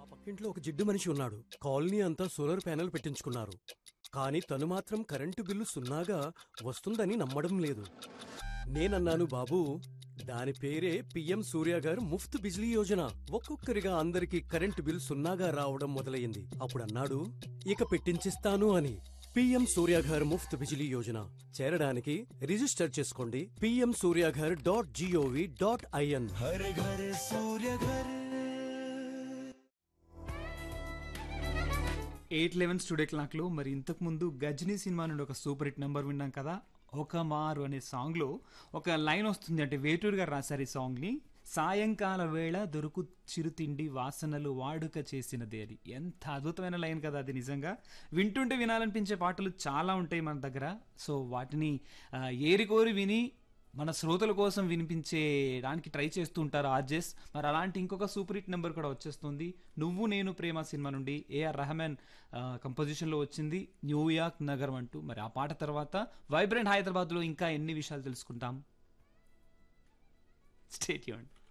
మా పక్కింట్లో ఒక జిడ్డు మనిషి ఉన్నాడు కాలనీ అంతా సోలార్ ప్యానెల్ పెట్టించుకున్నారు కానీ తను మాత్రం కరెంటు బిల్లు సున్నాగా వస్తుందని నమ్మడం లేదు నేనన్నాను బాబు దాని పేరే పిఎం సూర్య గారు ముఫ్త్ బిజ్లీ యోజన ఒక్కొక్కరిగా అందరికీ కరెంటు బిల్ సున్నాగా రావడం మొదలయ్యింది అప్పుడు అన్నాడు ఇక పెట్టించిస్తాను అని పిఎం సూర్య గారు ముఫ్త్ బిజిలీ యోజన చేరడానికి రిజిస్టర్ చేసుకోండి పిఎం సూర్య గారు డాట్ జిఓవి డాట్ ఐఎన్ हर घर सूर्य घर ఎయిట్ లెవెన్ స్టూడియో క్లాక్లో మరి ఇంతకు ముందు గజనీ సినిమా నుండి ఒక సూపర్ హిట్ నెంబర్ విన్నాం కదా ఒక మారు అనే సాంగ్లో ఒక లైన్ వస్తుంది అంటే వేటూరు గారు రాశారు ఈ సాంగ్ని సాయంకాల వేళ దొరుకు చిరుతిండి వాసనలు వాడుక చేసినది అది ఎంత అద్భుతమైన లైన్ కదా అది నిజంగా వింటుంటే వినాలనిపించే పాటలు చాలా ఉంటాయి మన దగ్గర సో వాటిని ఆ, ఏరికోరి విని మన శ్రోతల కోసం వినిపించేయడానికి ట్రై చేస్తూ ఉంటారు ఆర్జెస్ మరి అలాంటి ఇంకొక సూపర్ హిట్ నెంబర్ కూడా వచ్చేస్తుంది నువ్వు నేను ప్రేమ సినిమా నుండి ఏఆర్ రెహమాన్ కంపోజిషన్లో వచ్చింది న్యూయార్క్ నగరం అంటూ మరి ఆ పాట తర్వాత వైబ్రెంట్ హైదరాబాద్లో ఇంకా ఎన్ని విషయాలు తెలుసుకుంటాం స్టేట్ యూన్